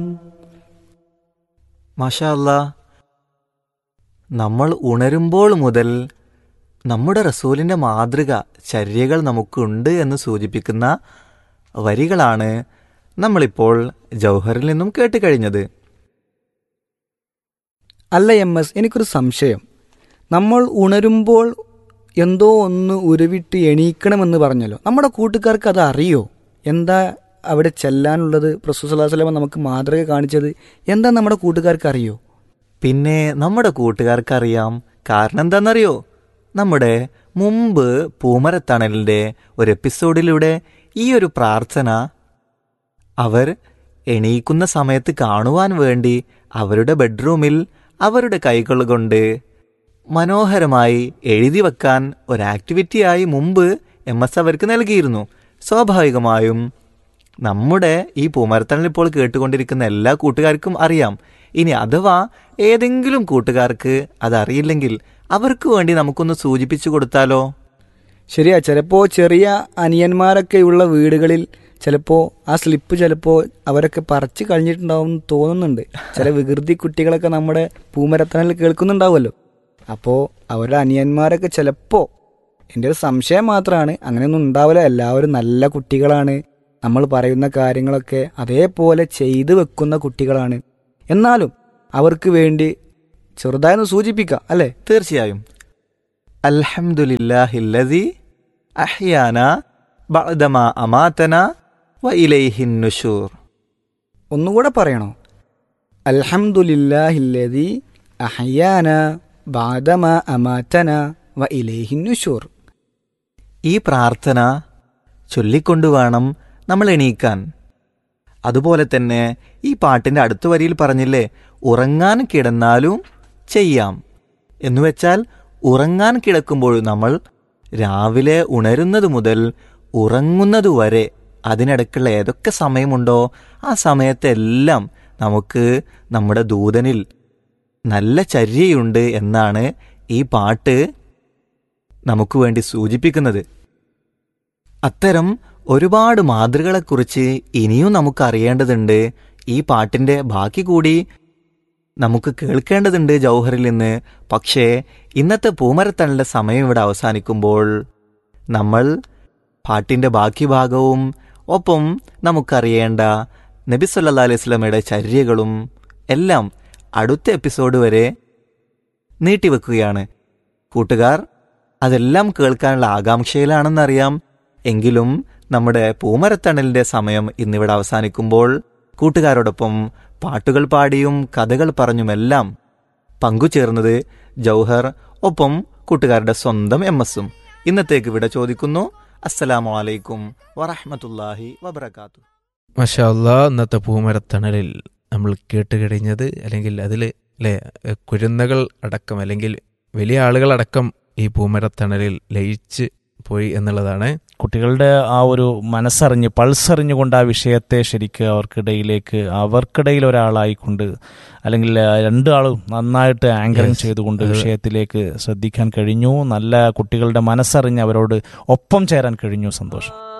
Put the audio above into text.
മാഷാ അല്ലാ നമ്മൾ ഉണരുമ്പോൾ മുതൽ നമ്മുടെ റസൂലിൻ്റെ മാതൃക ചര്യകൾ നമുക്കുണ്ട് എന്ന് സൂചിപ്പിക്കുന്ന വരികളാണ് നമ്മളിപ്പോൾ ജൗഹറിൽ നിന്നും കേട്ടുകഴിഞ്ഞത് അല്ല എം എസ് എനിക്കൊരു സംശയം നമ്മൾ ഉണരുമ്പോൾ എന്തോ ഒന്ന് ഉരുവിട്ട് എണീക്കണമെന്ന് പറഞ്ഞല്ലോ നമ്മുടെ കൂട്ടുകാർക്ക് അത് അറിയോ എന്താ അവിടെ ചെല്ലാനുള്ളത് പ്രസൂസലാസ്ലമ നമുക്ക് മാതൃക കാണിച്ചത് എന്താ നമ്മുടെ കൂട്ടുകാർക്ക് അറിയോ പിന്നെ നമ്മുടെ കൂട്ടുകാർക്കറിയാം കാരണം എന്താണെന്നറിയോ നമ്മുടെ മുമ്പ് പൂമരത്തണലിൻ്റെ ഒരു എപ്പിസോഡിലൂടെ ഈ ഒരു പ്രാർത്ഥന അവർ എണീക്കുന്ന സമയത്ത് കാണുവാൻ വേണ്ടി അവരുടെ ബെഡ്റൂമിൽ അവരുടെ കൈകൾ കൊണ്ട് മനോഹരമായി എഴുതി വെക്കാൻ ഒരു ആക്ടിവിറ്റിയായി മുമ്പ് എം എസ് അവർക്ക് നൽകിയിരുന്നു സ്വാഭാവികമായും നമ്മുടെ ഈ പൂമരത്തണൽ ഇപ്പോൾ കേട്ടുകൊണ്ടിരിക്കുന്ന എല്ലാ കൂട്ടുകാർക്കും അറിയാം ഇനി അഥവാ ഏതെങ്കിലും കൂട്ടുകാർക്ക് അതറിയില്ലെങ്കിൽ അവർക്ക് വേണ്ടി നമുക്കൊന്ന് സൂചിപ്പിച്ചു കൊടുത്താലോ ശരിയാ ചിലപ്പോൾ ചെറിയ അനിയന്മാരൊക്കെയുള്ള വീടുകളിൽ ചിലപ്പോൾ ആ സ്ലിപ്പ് ചിലപ്പോൾ അവരൊക്കെ പറിച്ചു കഴിഞ്ഞിട്ടുണ്ടാവും എന്ന് തോന്നുന്നുണ്ട് ചില വികൃതി കുട്ടികളൊക്കെ നമ്മുടെ പൂമരത്തണൽ കേൾക്കുന്നുണ്ടാവുമല്ലോ അപ്പോൾ അവരുടെ അനിയന്മാരൊക്കെ ചിലപ്പോൾ എൻ്റെ ഒരു സംശയം മാത്രമാണ് അങ്ങനെയൊന്നും ഉണ്ടാവില്ല എല്ലാവരും നല്ല കുട്ടികളാണ് നമ്മൾ പറയുന്ന കാര്യങ്ങളൊക്കെ അതേപോലെ ചെയ്തു വെക്കുന്ന കുട്ടികളാണ് എന്നാലും അവർക്ക് വേണ്ടി ചെറുതായൊന്ന് സൂചിപ്പിക്കാം അല്ലേ തീർച്ചയായും അൽഹംദുലില്ലാഹില്ലദി അഹ്യാന ബഅദമ അമാതന വ ഇലൈഹിൻ നുഷൂർ ഒന്നുകൂടെ പറയണോ അൽഹംദുലില്ലാഹില്ലദി അഹ്യാന ബാദമ അമാതന വ ഇലൈഹിൻ നുഷൂർ ഈ പ്രാർത്ഥന ചൊല്ലിക്കൊണ്ടു വേണം നമ്മൾ എണീക്കാൻ അതുപോലെ തന്നെ ഈ പാട്ടിൻ്റെ അടുത്ത വരിയിൽ പറഞ്ഞില്ലേ ഉറങ്ങാൻ കിടന്നാലും ചെയ്യാം എന്നുവെച്ചാൽ ഉറങ്ങാൻ കിടക്കുമ്പോൾ നമ്മൾ രാവിലെ ഉണരുന്നത് മുതൽ ഉറങ്ങുന്നത് വരെ അതിനിടയ്ക്കുള്ള ഏതൊക്കെ സമയമുണ്ടോ ആ സമയത്തെല്ലാം നമുക്ക് നമ്മുടെ ദൂതനിൽ നല്ല ചര്യയുണ്ട് എന്നാണ് ഈ പാട്ട് നമുക്ക് വേണ്ടി സൂചിപ്പിക്കുന്നത് അത്തരം ഒരുപാട് മാതൃകളെക്കുറിച്ച് ഇനിയും നമുക്ക് അറിയേണ്ടതുണ്ട് ഈ പാട്ടിൻ്റെ ബാക്കി കൂടി നമുക്ക് കേൾക്കേണ്ടതുണ്ട് ജൗഹറിൽ നിന്ന് പക്ഷേ ഇന്നത്തെ പൂമരത്തണലിൻ്റെ സമയം ഇവിടെ അവസാനിക്കുമ്പോൾ നമ്മൾ പാട്ടിൻ്റെ ബാക്കി ഭാഗവും ഒപ്പം നമുക്കറിയേണ്ട നബി സല്ലാ അലൈഹി സ്വലമയുടെ ചര്യകളും എല്ലാം അടുത്ത എപ്പിസോഡ് വരെ നീട്ടിവെക്കുകയാണ് കൂട്ടുകാർ അതെല്ലാം കേൾക്കാനുള്ള ആകാംക്ഷയിലാണെന്നറിയാം എങ്കിലും നമ്മുടെ പൂമരത്തണലിന്റെ സമയം ഇന്നിവിടെ അവസാനിക്കുമ്പോൾ കൂട്ടുകാരോടൊപ്പം പാട്ടുകൾ പാടിയും കഥകൾ പറഞ്ഞുമെല്ലാം പങ്കുചേർന്നത് ജൗഹർ ഒപ്പം കൂട്ടുകാരുടെ സ്വന്തം എം എസും ഇന്നത്തേക്ക് ഇവിടെ ചോദിക്കുന്നു അസ്സലാമു അലൈക്കും വറഹമത്തല്ലാഹി വബർക്കാത്തു മഷാ അല്ലാ ഇന്നത്തെ പൂമരത്തണലിൽ നമ്മൾ കേട്ട് കഴിഞ്ഞത് അല്ലെങ്കിൽ അതിൽ അല്ലേ കുരുന്നകൾ അടക്കം അല്ലെങ്കിൽ വലിയ ആളുകളടക്കം ഈ പൂമരത്തണലിൽ ലയിച്ച് പോയി എന്നുള്ളതാണ് കുട്ടികളുടെ ആ ഒരു മനസ്സറിഞ്ഞ് പൾസറിഞ്ഞുകൊണ്ട് ആ വിഷയത്തെ ശരിക്ക് അവർക്കിടയിലേക്ക് അവർക്കിടയിൽ ഒരാളായിക്കൊണ്ട് അല്ലെങ്കിൽ രണ്ടാളും നന്നായിട്ട് ആങ്കറിങ് Yes. ചെയ്തുകൊണ്ട് അത് വിഷയത്തിലേക്ക് ശ്രദ്ധിക്കാൻ കഴിഞ്ഞു നല്ല കുട്ടികളുടെ മനസ്സറിഞ്ഞ് അവരോട് ഒപ്പം ചേരാൻ കഴിഞ്ഞു സന്തോഷം